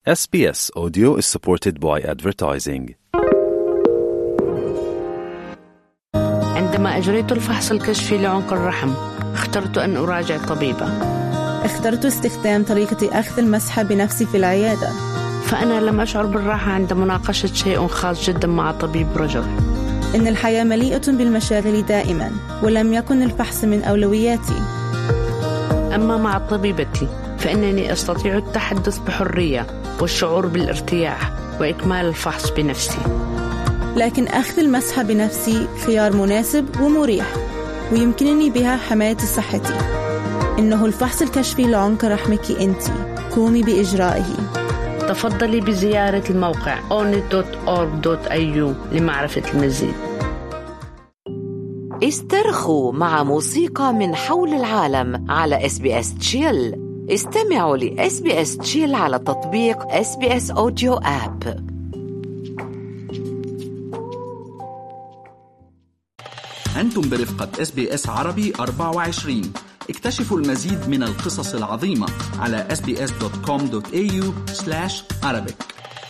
SBS Audio is supported by advertising. عندما أجريت الفحص الكشفي لعنق الرحم اخترت أن أراجع طبيبة اخترت استخدام طريقة أخذ المسحة بنفسي في العيادة فأنا لم أشعر بالراحة عند مناقشة شيء خاص جدا مع طبيب رجل إن الحياة مليئة بالمشاغل دائما ولم يكن الفحص من أولوياتي أما مع طبيبتي فإنني أستطيع التحدث بحرية والشعور بالارتياح وإكمال الفحص بنفسي لكن أخذ المسحة بنفسي خيار مناسب ومريح ويمكنني بها حماية صحتي إنه الفحص الكشفي لعنق رحمك أنت قومي بإجرائه تفضلي بزيارة الموقع onit.org.au لمعرفة المزيد استرخوا مع موسيقى من حول العالم على اس بي اس تشيل استمعوا لاس بي اس تشيل على تطبيق اس بي اس اوديو اب أنتم برفقة اس بي اس عربي 24 اكتشفوا المزيد من القصص العظيمة على sbs.com.au arabic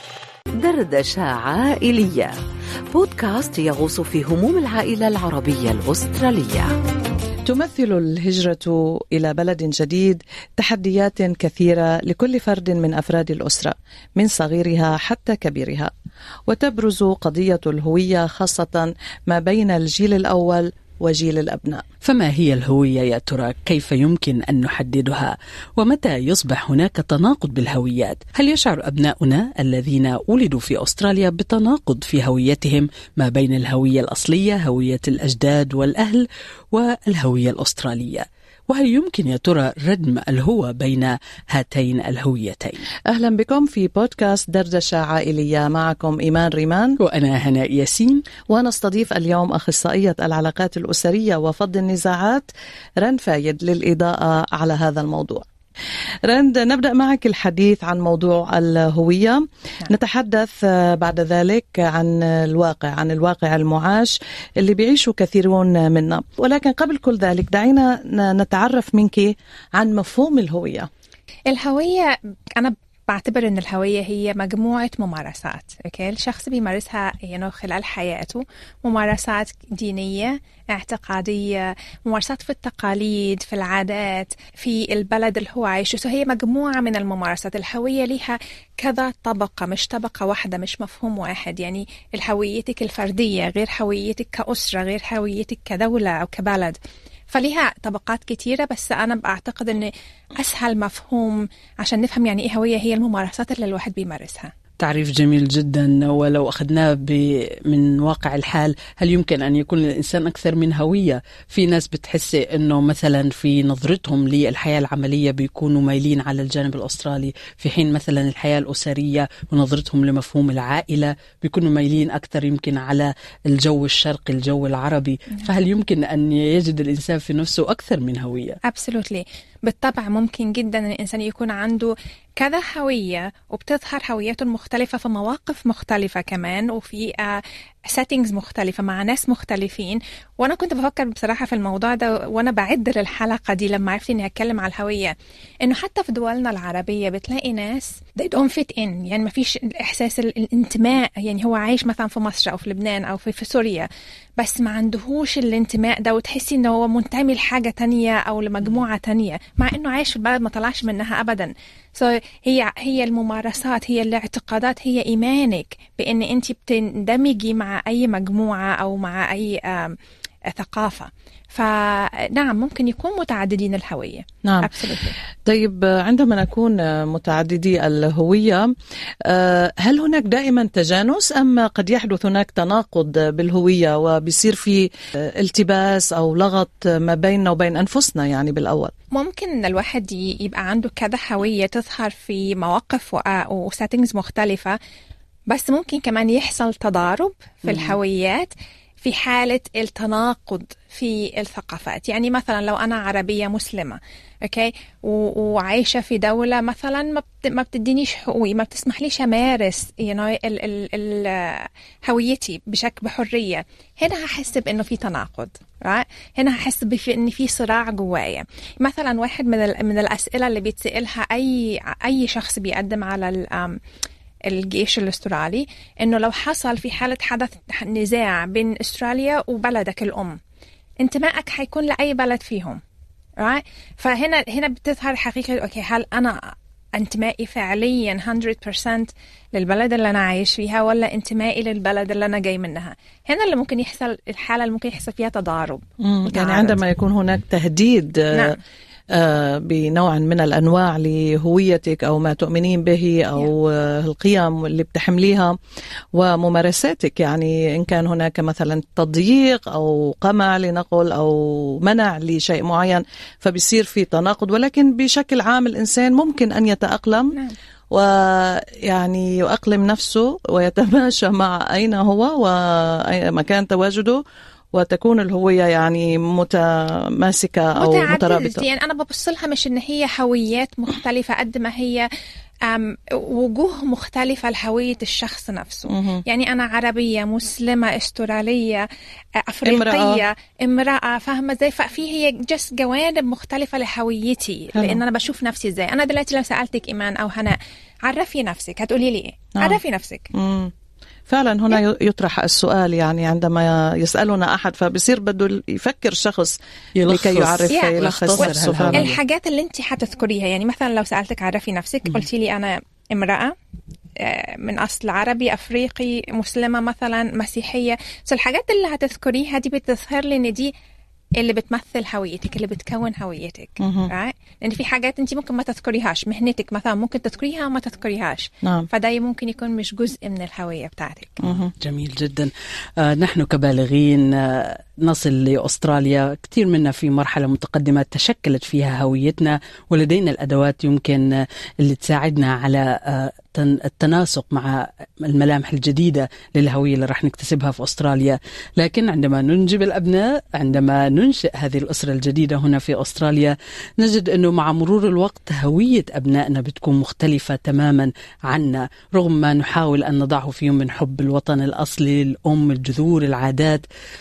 دردشة عائلية بودكاست يغوص في هموم العائلة العربية الأسترالية تمثل الهجرة إلى بلد جديد تحديات كثيرة لكل فرد من أفراد الأسرة من صغيرها حتى كبيرها وتبرز قضية الهوية خاصة ما بين الجيل الأول وجيل الأبناء فما هي الهوية يا ترى؟ كيف يمكن أن نحددها؟ ومتى يصبح هناك تناقض بالهويات؟ هل يشعر أبناؤنا الذين ولدوا في أستراليا بتناقض في هويتهم ما بين الهوية الأصلية، هوية الأجداد والأهل، والهوية الأسترالية؟ وهل يمكن يا ترى ردم الهوى بين هاتين الهويتين؟ أهلا بكم في بودكاست دردشة عائلية معكم إيمان ريمان وأنا هناء ياسين ونستضيف اليوم أخصائية العلاقات الأسرية وفض النزاعات رن فايد للإضاءة على هذا الموضوع رند نبدأ معك الحديث عن موضوع الهوية نعم. نتحدث بعد ذلك عن الواقع عن الواقع المعاش اللي بيعيشه كثيرون منا ولكن قبل كل ذلك دعينا نتعرف منك عن مفهوم الهوية الهوية أنا بعتبر ان الهويه هي مجموعه ممارسات اوكي الشخص بيمارسها يعني خلال حياته ممارسات دينيه اعتقاديه ممارسات في التقاليد في العادات في البلد اللي هو عايشه سو هي مجموعه من الممارسات الهويه لها كذا طبقه مش طبقه واحده مش مفهوم واحد يعني هويتك الفرديه غير هويتك كاسره غير هويتك كدوله او كبلد فليها طبقات كتيرة بس أنا بعتقد أن أسهل مفهوم عشان نفهم يعني إيه هوية هي الممارسات اللي الواحد بيمارسها تعريف جميل جدا ولو أخذناه من واقع الحال هل يمكن أن يكون الإنسان أكثر من هوية في ناس بتحس أنه مثلا في نظرتهم للحياة العملية بيكونوا مايلين على الجانب الأسترالي في حين مثلا الحياة الأسرية ونظرتهم لمفهوم العائلة بيكونوا مايلين أكثر يمكن على الجو الشرقي الجو العربي فهل يمكن أن يجد الإنسان في نفسه أكثر من هوية؟ Absolutely. بالطبع ممكن جدا ان الانسان يكون عنده كذا هويه وبتظهر هوياته المختلفه في مواقف مختلفه كمان وفي سيتنجز مختلفه مع ناس مختلفين وانا كنت بفكر بصراحه في الموضوع ده وانا بعد للحلقه دي لما عرفت اني هتكلم على الهويه انه حتى في دولنا العربيه بتلاقي ناس they don't fit in يعني ما فيش احساس الانتماء يعني هو عايش مثلا في مصر او في لبنان او في, في سوريا بس ما عندهوش الانتماء ده وتحسي انه هو منتمي لحاجه تانية او لمجموعه تانية مع انه عايش في البلد ما طلعش منها ابدا so هي هي الممارسات هي الاعتقادات هي ايمانك بان انت بتندمجي مع اي مجموعه او مع اي ثقافه فنعم ممكن يكون متعددين الهوية نعم Absolutely. طيب عندما نكون متعددي الهوية هل هناك دائما تجانس أم قد يحدث هناك تناقض بالهوية وبيصير في التباس أو لغط ما بيننا وبين أنفسنا يعني بالأول ممكن ان الواحد يبقى عنده كذا هوية تظهر في مواقف وسيتنجز مختلفة بس ممكن كمان يحصل تضارب في الهويات في حالة التناقض في الثقافات يعني مثلا لو أنا عربية مسلمة أوكي و- وعايشة في دولة مثلا ما, بت... ما بتدينيش حقوقي ما بتسمحليش أمارس you know, ال... ال... ال... هويتي بشكل بحرية هنا هحس بأنه في تناقض right? هنا هحس بف... ان في صراع جوايا مثلا واحد من ال... من الاسئله اللي بيتسالها اي اي شخص بيقدم على ال... um, الجيش الاسترالي انه لو حصل في حاله حدث نزاع بين استراليا وبلدك الام انتمائك حيكون لاي بلد فيهم right? فهنا هنا بتظهر حقيقه اوكي هل انا انتمائي فعليا 100% للبلد اللي انا عايش فيها ولا انتمائي للبلد اللي انا جاي منها هنا اللي ممكن يحصل الحاله اللي ممكن يحصل فيها تضارب مم، يعني متعارض. عندما يكون هناك تهديد آه، نعم. آه، بنوع من الانواع لهويتك او ما تؤمنين به او آه، القيم اللي بتحمليها وممارساتك يعني ان كان هناك مثلا تضييق او قمع لنقل او منع لشيء معين فبيصير في تناقض ولكن بشكل عام الانسان ممكن ان يتاقلم نعم. ويعني يؤقلم نفسه ويتماشى مع أين هو ومكان تواجده وتكون الهوية يعني متماسكة أو متعددة مترابطة يعني أنا ببص لها مش إن هي هويات مختلفة قد ما هي أم وجوه مختلفة لهوية الشخص نفسه مهم. يعني أنا عربية مسلمة استرالية أفريقية امرأة. امرأة, امرأة فاهمة ازاي ففي هي جس جوانب مختلفة لهويتي حلو. لأن أنا بشوف نفسي ازاي أنا دلوقتي لو سألتك إيمان أو هناء عرفي نفسك هتقولي لي إيه نعم. عرفي نفسك مم. فعلا هنا يطرح السؤال يعني عندما يسألنا أحد فبصير بده يفكر شخص يلخص. لكي يعرف يعني يلخص يختصر نفسه هالهوية. فعلا الحاجات اللي انت حتذكريها يعني مثلا لو سالتك عرفي نفسك قلتي لي انا امراه آه، من اصل عربي افريقي مسلمه مثلا مسيحيه بس الحاجات اللي هتذكريها دي بتظهر لي ان دي اللي بتمثل هويتك اللي بتكون هويتك مهم. right? لان في حاجات انت ممكن ما تذكريهاش مهنتك مثلا ممكن تذكريها وما تذكريهاش نعم فده ممكن يكون مش جزء من الهويه بتاعتك مهم. جميل جدا آه نحن كبالغين آه نصل لأستراليا كثير منا في مرحلة متقدمة تشكلت فيها هويتنا ولدينا الأدوات يمكن آه اللي تساعدنا على آه تن- التناسق مع الملامح الجديدة للهوية اللي راح نكتسبها في أستراليا لكن عندما ننجب الأبناء عندما ننشئ هذه الأسرة الجديدة هنا في أستراليا نجد أنه مع مرور الوقت هوية أبنائنا بتكون مختلفة تماما عنا رغم ما نحاول أن نضعه فيهم من حب الوطن الأصلي الأم الجذور العادات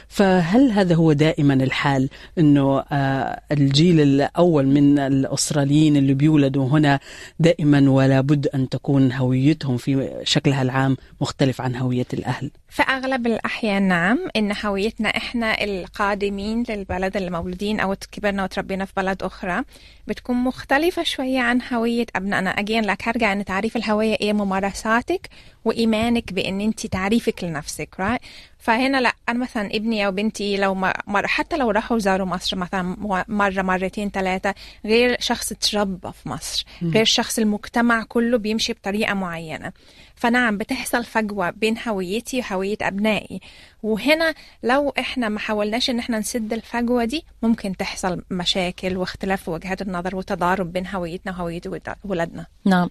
فهل هذا هو دائما الحال أنه آه الجيل الأول من الأستراليين اللي بيولدوا هنا دائما ولا بد أن تكون هويتهم في شكلها العام مختلف عن هوية الأهل في أغلب الأحيان نعم إن هويتنا إحنا القادمين للبلد اللي مولودين أو كبرنا وتربينا في بلد أخرى بتكون مختلفة شوية عن هوية أبنائنا أجين لك هرجع إن تعريف الهوية إيه ممارساتك وإيمانك بإن أنت تعريفك لنفسك right? فهنا لا أنا مثلا ابني أو بنتي لو ما مر حتى لو راحوا زاروا مصر مثلا مرة مرتين ثلاثة غير شخص تربى في مصر غير شخص المجتمع كله بيمشي بطريقة معينة فنعم بتحصل فجوة بين هويتي وهوية أبنائي وهنا لو إحنا ما حاولناش إن إحنا نسد الفجوة دي ممكن تحصل مشاكل واختلاف في وجهات النظر وتضارب بين هويتنا وهوية ولادنا نعم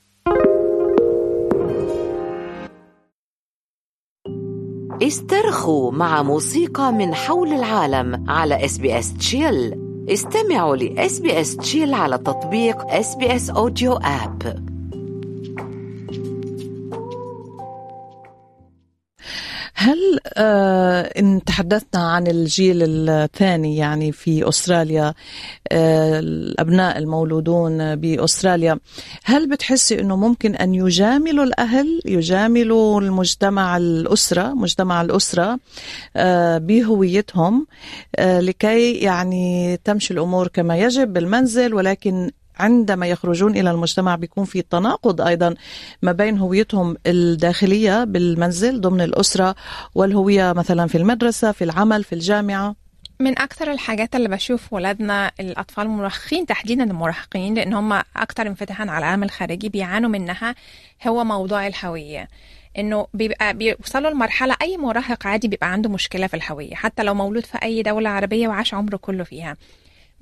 استرخوا مع موسيقى من حول العالم على اس بي اس تشيل استمعوا لاس بي اس تشيل على تطبيق اس بي اس اوديو اب هل آه إن تحدثنا عن الجيل الثاني يعني في أستراليا آه الأبناء المولودون بأستراليا هل بتحسي أنه ممكن أن يجاملوا الأهل يجاملوا المجتمع الأسرة مجتمع الأسرة آه بهويتهم آه لكي يعني تمشي الأمور كما يجب بالمنزل ولكن عندما يخرجون الى المجتمع بيكون في تناقض ايضا ما بين هويتهم الداخليه بالمنزل ضمن الاسره والهويه مثلا في المدرسه في العمل في الجامعه من أكثر الحاجات اللي بشوف ولادنا الأطفال المراهقين تحديدا المراهقين لأن هم أكثر انفتاحا على العالم الخارجي بيعانوا منها هو موضوع الهوية انه بيبقى بيوصلوا لمرحله اي مراهق عادي بيبقى عنده مشكله في الهويه حتى لو مولود في اي دوله عربيه وعاش عمره كله فيها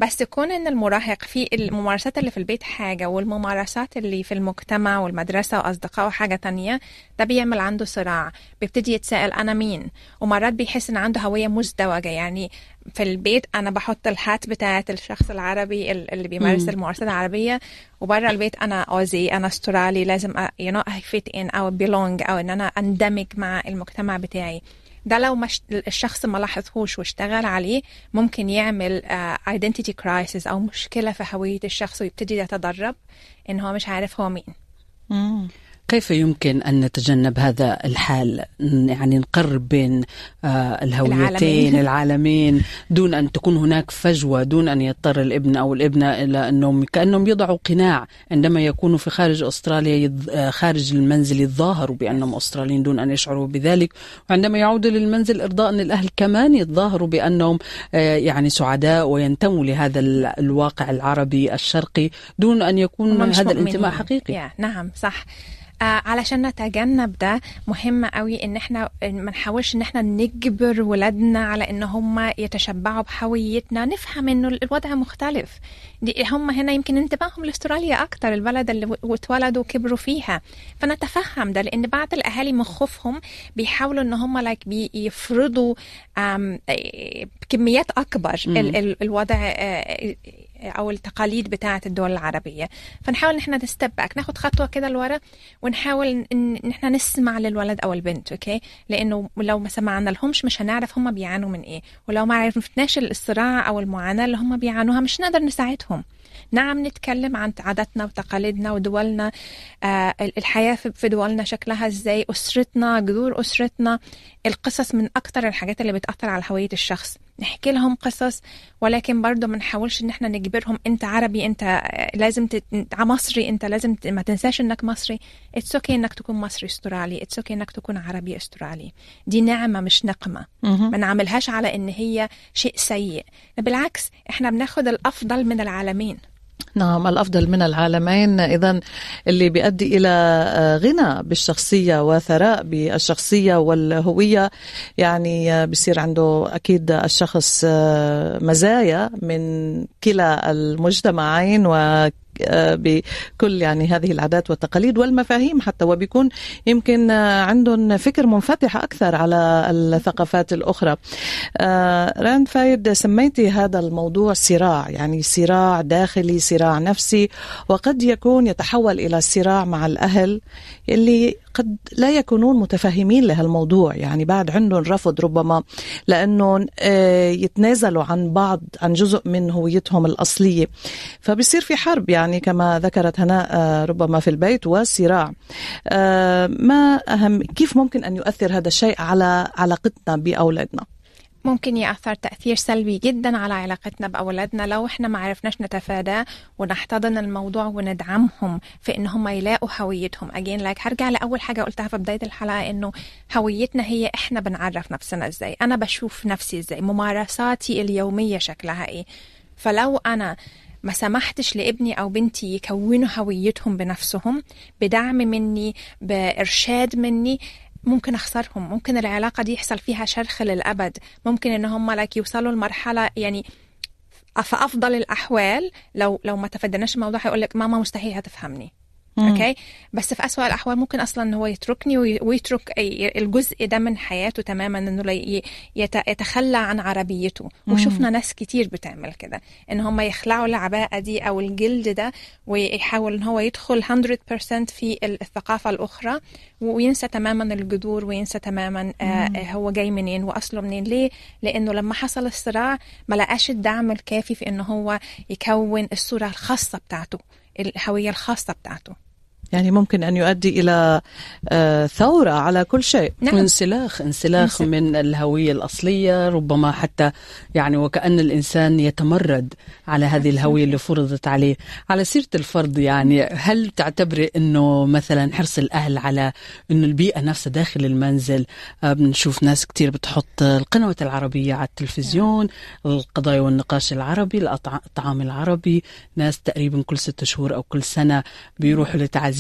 بس كون ان المراهق في الممارسات اللي في البيت حاجه والممارسات اللي في المجتمع والمدرسه واصدقائه حاجه تانية ده بيعمل عنده صراع بيبتدي يتساءل انا مين ومرات بيحس ان عنده هويه مزدوجه يعني في البيت انا بحط الهات بتاعت الشخص العربي ال- اللي بيمارس مم. الممارسات العربيه وبره البيت انا اوزي انا استرالي لازم أ- you know I fit in او belong او ان انا اندمج مع المجتمع بتاعي ده لو مش الشخص ما لاحظهوش واشتغل عليه ممكن يعمل uh, identity crisis او مشكله في هويه الشخص ويبتدي يتدرب ان هو مش عارف هو مين مم. كيف يمكن أن نتجنب هذا الحال ن- يعني نقرب بين آه، الهويتين العالمين. العالمين دون أن تكون هناك فجوة دون أن يضطر الابن أو الابنة إلى أنهم كأنهم يضعوا قناع عندما يكونوا في خارج أستراليا يض- آه، خارج المنزل يتظاهروا بأنهم أستراليين دون أن يشعروا بذلك وعندما يعودوا للمنزل إرضاء أن الأهل كمان يتظاهروا بأنهم آه، يعني سعداء وينتموا لهذا ال- الواقع العربي الشرقي دون أن يكون هم مش هذا الانتماء مؤمنين. حقيقي يا نعم صح آه علشان نتجنب ده مهم قوي ان احنا ما نحاولش ان احنا نجبر ولادنا على ان هم يتشبعوا بهويتنا نفهم انه الوضع مختلف دي هم هنا يمكن انتباههم لاستراليا اكتر البلد اللي و- اتولدوا وكبروا فيها فنتفهم ده لان بعض الاهالي من خوفهم بيحاولوا ان هم لايك بيفرضوا آم، آه، كميات اكبر مم. ال- ال- الوضع آه، او التقاليد بتاعه الدول العربيه فنحاول ان احنا نستب باك ناخد خطوه كده لورا ونحاول ان إن احنا نسمع للولد او البنت اوكي لانه لو ما سمعنا لهمش مش هنعرف هم بيعانوا من ايه ولو ما عرفناش الصراع او المعاناه اللي هم بيعانوها مش نقدر نساعدهم نعم نتكلم عن عاداتنا وتقاليدنا ودولنا آه الحياة في في دولنا شكلها ازاي أسرتنا جذور أسرتنا القصص من أكتر الحاجات اللي بتأثر على هوية الشخص نحكي لهم قصص ولكن برضه ما نحاولش ان احنا نجبرهم انت عربي انت آه، لازم تت... أنت مصري انت لازم ت... ما تنساش انك مصري اتس اوكي okay انك تكون مصري استرالي اتس اوكي okay انك تكون عربي استرالي دي نعمة مش نقمة مهم. ما نعملهاش على ان هي شيء سيء بالعكس احنا بناخد الافضل من العالمين نعم الأفضل من العالمين إذا اللي بيؤدي إلى آه، غنى بالشخصية وثراء بالشخصية والهوية يعني آه، بصير عنده أكيد الشخص آه، مزايا من كلا المجتمعين و آه، بكل يعني هذه العادات والتقاليد والمفاهيم حتى وبيكون يمكن آه، عندهم فكر منفتح أكثر على الثقافات الأخرى آه، راند فايد سميتي هذا الموضوع صراع يعني صراع داخلي صراع نفسي وقد يكون يتحول إلى صراع مع الأهل اللي قد لا يكونون متفهمين لهالموضوع يعني بعد عندهم رفض ربما لأنه آه، يتنازلوا عن بعض عن جزء من هويتهم الأصلية فبصير في حرب يعني كما ذكرت هناء آه، ربما في البيت وصراع آه، ما أهم كيف ممكن أن يؤثر هذا الشيء على علاقتنا بأولادنا ممكن يأثر تأثير سلبي جدا على علاقتنا بأولادنا لو احنا ما عرفناش نتفاداه ونحتضن الموضوع وندعمهم في ان هم يلاقوا هويتهم اجين لايك هرجع لأول حاجة قلتها في بداية الحلقة انه هويتنا هي احنا بنعرف نفسنا ازاي انا بشوف نفسي ازاي ممارساتي اليومية شكلها ايه فلو انا ما سمحتش لابني او بنتي يكونوا هويتهم بنفسهم بدعم مني بارشاد مني ممكن اخسرهم ممكن العلاقه دي يحصل فيها شرخ للابد ممكن ان هم لك يوصلوا لمرحله يعني في افضل الاحوال لو لو ما تفادناش الموضوع هيقول لك ماما مستحيل هتفهمني اوكي بس في أسوأ الاحوال ممكن اصلا ان هو يتركني وي- ويترك أي- الجزء ده من حياته تماما انه لا ي- يت- يتخلى عن عربيته وشفنا ناس كتير بتعمل كده ان هم يخلعوا العباءه دي او الجلد ده ويحاول ان هو يدخل 100% في الثقافه الاخرى وينسى تماما الجذور وينسى تماما آه آه، هو جاي منين واصله منين ليه لانه لما حصل الصراع ما لقاش الدعم الكافي في ان هو يكون الصوره الخاصه بتاعته الهويه الخاصه بتاعته يعني ممكن أن يؤدي إلى آه، ثورة على كل شيء نعم وانسلاخ انسلاخ انسلاخ. من الهوية الأصلية ربما حتى يعني وكأن الإنسان يتمرد على هذه الهوية اللي فرضت عليه على سيرة الفرض يعني هل تعتبري أنه مثلا حرص الأهل على أنه البيئة نفسها داخل المنزل آه، بنشوف ناس كتير بتحط القنوات العربية على التلفزيون القضايا والنقاش العربي الأطع- الطعام العربي ناس تقريبا كل ست شهور أو كل سنة بيروحوا لتعزية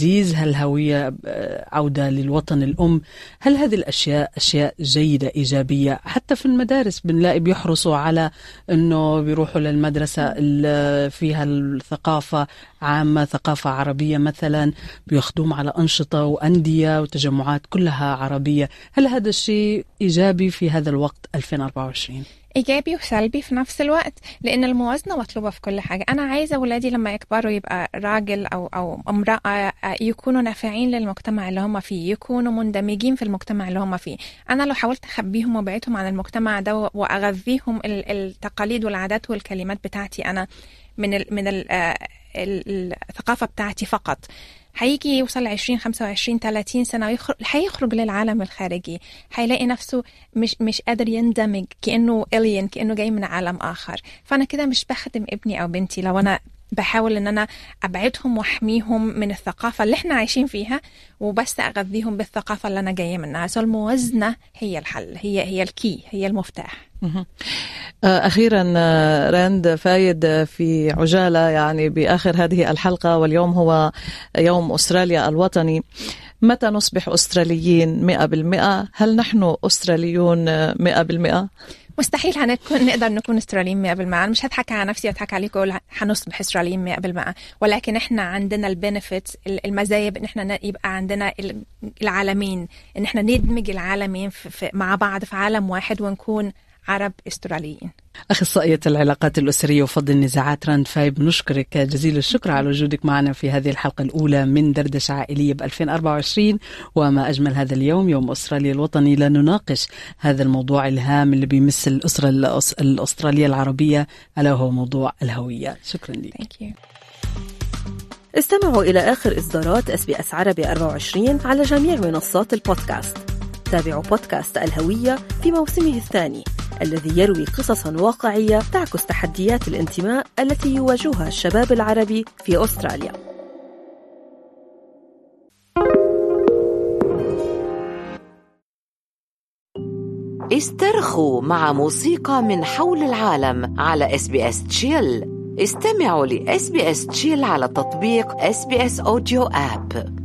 تعزيز هالهوية آه، عودة للوطن الأم هل هذه الأشياء أشياء جيدة إيجابية حتى في المدارس بنلاقي بيحرصوا على أنه بيروحوا للمدرسة اللي فيها الثقافة عامة ثقافة عربية مثلا بياخدوهم على أنشطة وأندية وتجمعات كلها عربية هل هذا الشيء إيجابي في هذا الوقت 2024؟ ايجابي وسلبي في نفس الوقت لان الموازنه مطلوبه في كل حاجه انا عايزه اولادي لما يكبروا يبقى راجل او او امراه يكونوا نافعين للمجتمع اللي هم فيه يكونوا مندمجين في المجتمع اللي هم فيه انا لو حاولت اخبيهم وابعدهم عن المجتمع ده واغذيهم التقاليد والعادات والكلمات بتاعتي انا من ال من ال الثقافه بتاعتي فقط هيجي يوصل 20 25 30 سنه ويخرج هيخرج للعالم الخارجي هيلاقي نفسه مش مش قادر يندمج كانه الين كانه جاي من عالم اخر فانا كده مش بخدم ابني او بنتي لو انا بحاول ان انا ابعدهم واحميهم من الثقافه اللي احنا عايشين فيها وبس اغذيهم بالثقافه اللي انا جايه منها سو الموازنه هي الحل هي هي الكي هي المفتاح أخيرا راند فايد في عجالة يعني بآخر هذه الحلقة واليوم هو يوم أستراليا الوطني متى نصبح أستراليين مئة بالمئة هل نحن أستراليون مئة بالمئة؟ مستحيل هنكون نقدر نكون استراليين 100% انا مش هضحك على نفسي واضحك عليكم واقول هنصبح استراليين 100% ولكن احنا عندنا البنفيت المزايا بان احنا يبقى عندنا العالمين ان احنا ندمج العالمين في في مع بعض في عالم واحد ونكون عرب استراليين أخصائية العلاقات الأسرية وفض النزاعات راند فايب نشكرك جزيل الشكر على وجودك معنا في هذه الحلقة الأولى من دردشة عائلية ب 2024 وما أجمل هذا اليوم يوم أستراليا الوطني لنناقش هذا الموضوع الهام اللي بيمس الأسرة الأسترالية العربية ألا وهو موضوع الهوية شكرا لك Thank you. استمعوا إلى آخر إصدارات اس بي اس عربي 24 على جميع منصات البودكاست تابعوا بودكاست الهوية في موسمه الثاني الذي يروي قصصا واقعية تعكس تحديات الانتماء التي يواجهها الشباب العربي في أستراليا استرخوا مع موسيقى من حول العالم على اس بي اس تشيل استمعوا لاس بي اس تشيل على تطبيق اس بي اس اوديو اب